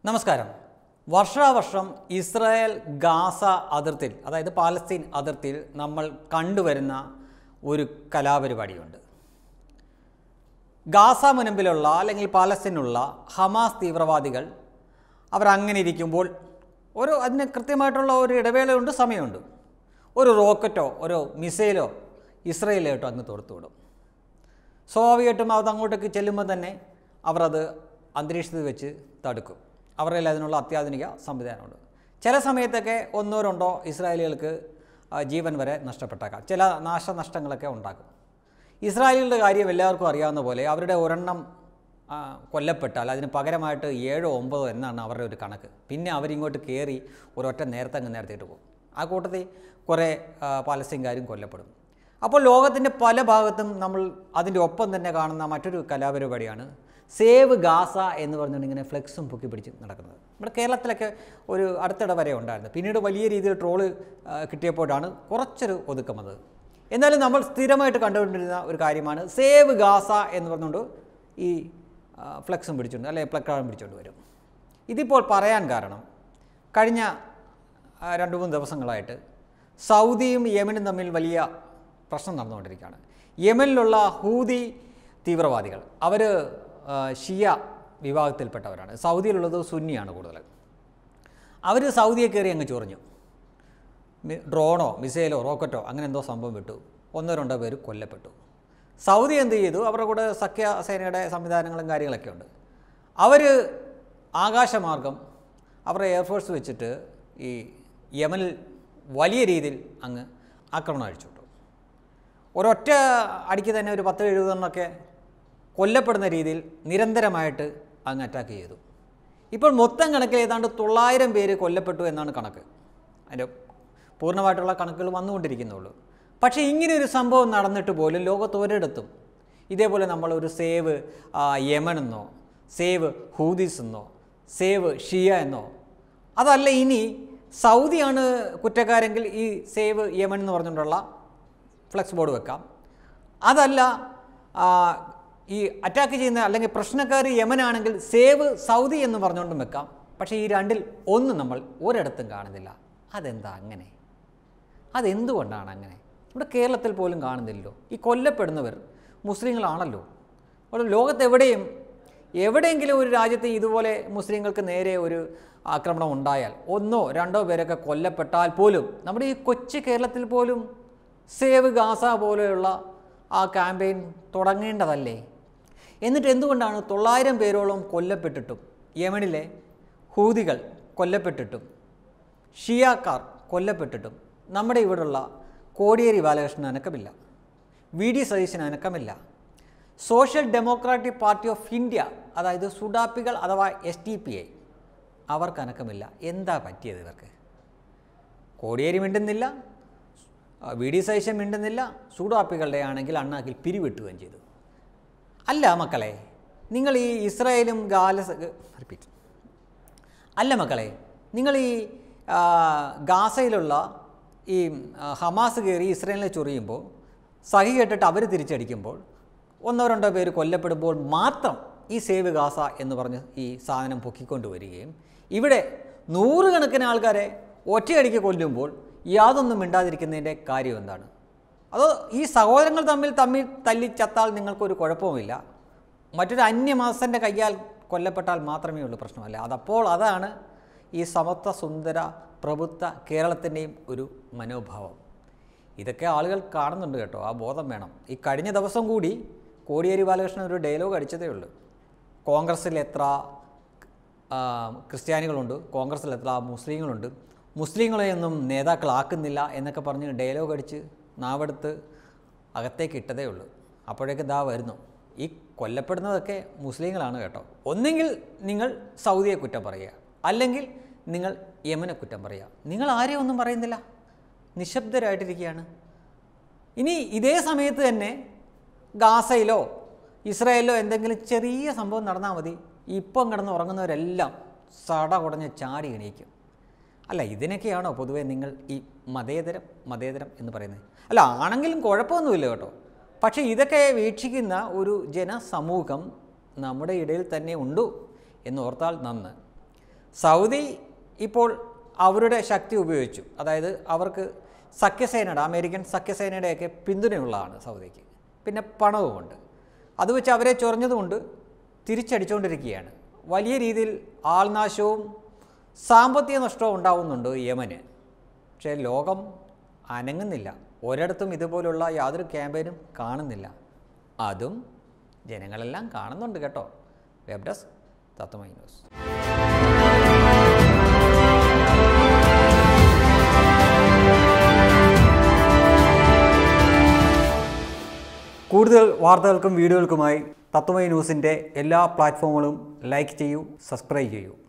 നമസ്കാരം വർഷാവർഷം Israel Gaza അതിർത്തിയിൽ അതായത് പാലസ്തീൻ അതിർത്തിയിൽ നമ്മൾ കണ്ടുവരുന്ന ഒരു കലാപരിപാടിയുണ്ട് ഗാസ മുനമ്പിലുള്ള അല്ലെങ്കിൽ പാലസ്തീനുള്ള ഹമാസ് തീവ്രവാദികൾ അവരങ്ങനെ ഇരിക്കുമ്പോൾ ഒരു അതിന് കൃത്യമായിട്ടുള്ള ഒരു ഇടവേളയുണ്ട് സമയമുണ്ട് ഒരു റോക്കറ്റോ ഒരു മിസൈലോ ഇസ്രയേലോട്ടോ അങ്ങ് തൊടുത്തു വിടും സ്വാഭാവികമായിട്ടും അത് അങ്ങോട്ടേക്ക് ചെല്ലുമ്പോൾ തന്നെ അവർ അത് അന്തരീക്ഷത്തിൽ വെച്ച് തടുക്കും അവരുടെ അതിനുള്ള അത്യാധുനിക സംവിധാനമുണ്ട് ചില സമയത്തൊക്കെ ഒന്നോ രണ്ടോ ഇസ്രായേലികൾക്ക് ആ, ജീവൻ വരെ നഷ്ടപ്പെട്ടേക്കാം ചില നാശനഷ്ടങ്ങളൊക്കെ ഉണ്ടാക്കും ഇസ്രായേലികളുടെ കാര്യം എല്ലാവർക്കും അറിയാവുന്ന പോലെ അവരുടെ ഒരെണ്ണം ആ, കൊല്ലപ്പെട്ടാൽ അതിന് പകരമായിട്ട് ഏഴോ ഒമ്പതോ എന്നാണ് അവരുടെ ഒരു കണക്ക് പിന്നെ അവരിങ്ങോട്ട് കയറി ഒരൊറ്റ നേരത്തെ അങ്ങ് നേരത്തേട്ട് പോകും ആ കൂട്ടത്തിൽ കുറേ ആ, പാലസ്തീൻകാരും കൊല്ലപ്പെടും അപ്പോൾ ലോകത്തിൻ്റെ പല ഭാഗത്തും നമ്മൾ അതിൻ്റെ ഒപ്പം തന്നെ കാണുന്ന മറ്റൊരു കലാപരിപാടിയാണ് സേവ് ഗാസ എന്ന് പറഞ്ഞുകൊണ്ട് ഇങ്ങനെ ഫ്ലെക്സും പൊക്കി പിടിച്ച് നടക്കുന്നത് നമ്മുടെ കേരളത്തിലൊക്കെ ഒരു അടുത്തിടെ വരെ ഉണ്ടായിരുന്നു പിന്നീട് വലിയ രീതിയിൽ ട്രോള് ആ, കിട്ടിയപ്പോഴാണ് കുറച്ചൊരു ഒതുക്കം വന്നത് എന്നാലും നമ്മൾ സ്ഥിരമായിട്ട് കണ്ടുകൊണ്ടിരുന്ന ഒരു കാര്യമാണ് സേവ് ഗാസ എന്ന് പറഞ്ഞുകൊണ്ട് ഈ ആ, ഫ്ലെക്സും പിടിച്ചുകൊണ്ട് അല്ലെങ്കിൽ പ്ലക്കാർഡും പിടിച്ചുകൊണ്ട് വരും ഇതിപ്പോൾ പറയാൻ കാരണം കഴിഞ്ഞ ആ, രണ്ട് മൂന്ന് ദിവസങ്ങളായിട്ട് സൗദിയും യമനും തമ്മിൽ വലിയ പ്രശ്നം നടന്നുകൊണ്ടിരിക്കുകയാണ് യമനിലുള്ള ഹൂതി തീവ്രവാദികൾ അവർ ഷിയ വിഭാഗത്തിൽപ്പെട്ടവരാണ് സൗദിയിലുള്ളത് സുന്നിയാണ് കൂടുതൽ അവർ സൗദിയെ കയറി അങ്ങ് ചൊറിഞ്ഞു മി- ഡ്രോണോ മിസൈലോ റോക്കറ്റോ അങ്ങനെ എന്തോ സംഭവം വിട്ടു ഒന്നോ രണ്ടോ പേര് കൊല്ലപ്പെട്ടു സൗദി എന്ത് ചെയ്തു അവരുടെ കൂടെ സഖ്യ സേനയുടെ സംവിധാനങ്ങളും കാര്യങ്ങളൊക്കെ ഉണ്ട് അവർ ആകാശമാർഗം അവരുടെ എയർഫോഴ്സ് വെച്ചിട്ട് ഈ യമനിൽ വലിയ രീതിയിൽ അങ്ങ് ആക്രമണം അഴിച്ചു വിട്ടു ഒരൊറ്റ അടിക്ക് തന്നെ ഒരു പത്ത് എഴുപതെണ്ണമൊക്കെ കൊല്ലപ്പെടുന്ന രീതിയിൽ നിരന്തരമായിട്ട് അങ്ങ് അറ്റാക്ക് ചെയ്തു ഇപ്പോൾ മൊത്തം കണക്കിൽ ഏതാണ്ട് തൊള്ളായിരം പേര് കൊല്ലപ്പെട്ടു എന്നാണ് കണക്ക് അതിൻ്റെ പൂർണ്ണമായിട്ടുള്ള കണക്കുകൾ വന്നുകൊണ്ടിരിക്കുന്നുള്ളൂ പക്ഷേ ഇങ്ങനെ ഒരു സംഭവം നടന്നിട്ട് പോലും ലോകത്ത് ഒരിടത്തും ഇതേപോലെ നമ്മൾ ഒരു സേവ് ആ, യമൻ എന്നോ സേവ് ഹൂദീസ് എന്നോ സേവ് ഷിയ എന്നോ അതല്ല ഇനി സൗദിയാണ് കുറ്റക്കാരെങ്കിൽ ഈ സേവ് യമൻ എന്ന് പറഞ്ഞുകൊണ്ടുള്ള ഫ്ലെക്സ് ബോർഡ് വെക്കാം അതല്ല ആ, ഈ അറ്റാക്ക് ചെയ്യുന്ന അല്ലെങ്കിൽ പ്രശ്നക്കാർ യമനാണെങ്കിൽ സേവ് സൗദി എന്ന് പറഞ്ഞുകൊണ്ടും വെക്കാം പക്ഷേ ഈ രണ്ടിൽ ഒന്നും നമ്മൾ ഒരിടത്തും കാണുന്നില്ല അതെന്താ അങ്ങനെ അതെന്തുകൊണ്ടാണ് അങ്ങനെ ഇവിടെ കേരളത്തിൽ പോലും കാണുന്നില്ലല്ലോ ഈ കൊല്ലപ്പെടുന്നവർ മുസ്ലിങ്ങളാണല്ലോ അപ്പോൾ ലോകത്തെവിടെയും എവിടെയെങ്കിലും ഒരു രാജ്യത്ത് ഇതുപോലെ മുസ്ലിങ്ങൾക്ക് നേരെ ഒരു ആക്രമണം ഉണ്ടായാൽ ഒന്നോ രണ്ടോ പേരൊക്കെ കൊല്ലപ്പെട്ടാൽ പോലും നമ്മുടെ ഈ കൊച്ചു കേരളത്തിൽ പോലും സേവ് ഗാസ പോലെയുള്ള ആ ക്യാമ്പയിൻ തുടങ്ങേണ്ടതല്ലേ എന്നിട്ട് എന്തുകൊണ്ടാണ് തൊള്ളായിരം പേരോളം കൊല്ലപ്പെട്ടിട്ടും യമനിലെ ഹൂതികൾ കൊല്ലപ്പെട്ടിട്ടും ഷിയാക്കാർ കൊല്ലപ്പെട്ടിട്ടും നമ്മുടെ ഇവിടെയുള്ള കോടിയേരി ബാലകൃഷ്ണൻ അനക്കമില്ല വി ഡി സതീശന് അനക്കമില്ല social democratic party of India അതായത് സുഡാപ്പികൾ അഥവാ എസ് ടി പി ഐ അവർക്ക് അനക്കമില്ല എന്താ പറ്റിയത് ഇവർക്ക് കോടിയേരി മിണ്ടുന്നില്ല ആ, വി ഡി സതീശൻ മിണ്ടുന്നില്ല സുഡാപ്പികളുടെ ആണെങ്കിൽ അണ്ണാക്കിൽ പിരിവിട്ടുകയും ചെയ്തു അല്ല മക്കളെ നിങ്ങൾ ഈ ഇസ്രായേലും ഗാലസ് റിപ്പീറ്റ് അല്ല മക്കളെ നിങ്ങൾ ഈ ആ, ഗാസയിലുള്ള ഈ ആ, ഹമാസ് കയറി ഇസ്രയേലിനെ ചൊറിയുമ്പോൾ സഹി കേട്ടിട്ട് അവർ തിരിച്ചടിക്കുമ്പോൾ ഒന്നോ രണ്ടോ പേര് കൊല്ലപ്പെടുമ്പോൾ മാത്രം ഈ സേവ് ഗാസ എന്ന് പറഞ്ഞ് ഈ സാധനം പൊക്കിക്കൊണ്ട് വരികയും ഇവിടെ നൂറുകണക്കിന് ആൾക്കാരെ ഒറ്റയടിക്ക് കൊല്ലുമ്പോൾ യാതൊന്നും മിണ്ടാതിരിക്കുന്നതിൻ്റെ കാര്യം എന്താണ് അതോ ഈ സഹോദരങ്ങൾ തമ്മിൽ തമ്മിൽ തല്ലി ചത്താൽ നിങ്ങൾക്കൊരു കുഴപ്പവുമില്ല മറ്റൊരു അന്യമാസൻ്റെ കയ്യാൽ കൊല്ലപ്പെട്ടാൽ മാത്രമേ ഉള്ളൂ പ്രശ്നമല്ല അതപ്പോൾ അതാണ് ഈ സമത്വ സുന്ദര പ്രഭുത്വ കേരളത്തിൻ്റെയും ഒരു മനോഭാവം ഇതൊക്കെ ആളുകൾ കാണുന്നുണ്ട് കേട്ടോ ആ ബോധം വേണം ഈ കഴിഞ്ഞ ദിവസം കൂടി കോടിയേരി ബാലകൃഷ്ണൻ ഒരു ഡയലോഗ് അടിച്ചതേ ഉള്ളൂ കോൺഗ്രസ്സിൽ എത്ര ആ, ക്രിസ്ത്യാനികളുണ്ട് കോൺഗ്രസ്സിൽ എത്ര മുസ്ലിങ്ങളുണ്ട് മുസ്ലിങ്ങളെയൊന്നും നേതാക്കളാക്കുന്നില്ല എന്നൊക്കെ പറഞ്ഞ് ഡയലോഗ് അടിച്ച് നാവെടുത്ത് അകത്തേക്ക് ഇട്ടതേ ഉള്ളൂ അപ്പോഴേക്ക് ദാ വരുന്നു ഈ കൊല്ലപ്പെടുന്നതൊക്കെ മുസ്ലിങ്ങളാണ് കേട്ടോ ഒന്നെങ്കിൽ നിങ്ങൾ സൗദിയെ കുറ്റം പറയുക അല്ലെങ്കിൽ നിങ്ങൾ യമനെ കുറ്റം പറയുക നിങ്ങൾ ആരെയും ഒന്നും പറയുന്നില്ല നിശബ്ദരായിട്ടിരിക്കുകയാണ് ഇനി ഇതേ സമയത്ത് തന്നെ ഗാസയിലോ ഇസ്രായേലിലോ എന്തെങ്കിലും ചെറിയ സംഭവം നടന്നാൽ മതി ഇപ്പം കിടന്ന് ഉറങ്ങുന്നവരെല്ലാം സട കുടഞ്ഞ് ചാടി എണീക്കും അല്ല ഇതിനൊക്കെയാണോ പൊതുവേ നിങ്ങൾ ഈ മതേതരം മതേതരം എന്ന് പറയുന്നത് അല്ല ആണെങ്കിലും കുഴപ്പമൊന്നുമില്ല കേട്ടോ പക്ഷേ ഇതൊക്കെ വീക്ഷിക്കുന്ന ഒരു ജനസമൂഹം നമ്മുടെ ഇടയിൽ തന്നെ ഉണ്ടു എന്ന് ഓർത്താൽ നന്ന് സൗദി ഇപ്പോൾ അവരുടെ ശക്തി ഉപയോഗിച്ചു അതായത് അവർക്ക് സഖ്യസേനയുടെ അമേരിക്കൻ സഖ്യസേനയുടെയൊക്കെ പിന്തുണയുള്ളതാണ് സൗദിക്ക് പിന്നെ പണവുമുണ്ട് അത് വെച്ച് അവരെ ചൊറിഞ്ഞതുകൊണ്ട് തിരിച്ചടിച്ചുകൊണ്ടിരിക്കുകയാണ് വലിയ രീതിയിൽ ആൾനാശവും സാമ്പത്തിക നഷ്ടവും ഉണ്ടാവുന്നുണ്ട് യമന് പക്ഷേ ലോകം അനങ്ങുന്നില്ല ഒരിടത്തും ഇതുപോലുള്ള യാതൊരു ക്യാമ്പയിനും കാണുന്നില്ല അതും ജനങ്ങളെല്ലാം കാണുന്നുണ്ട് കേട്ടോ വെബ് ഡെസ്ക് തത്വമൈ ന്യൂസ് കൂടുതൽ വാർത്തകൾക്കും വീഡിയോകൾക്കുമായി തത്വമൈ ന്യൂസിൻ്റെ എല്ലാ പ്ലാറ്റ്ഫോമുകളും ലൈക്ക് ചെയ്യൂ സബ്സ്ക്രൈബ് ചെയ്യൂ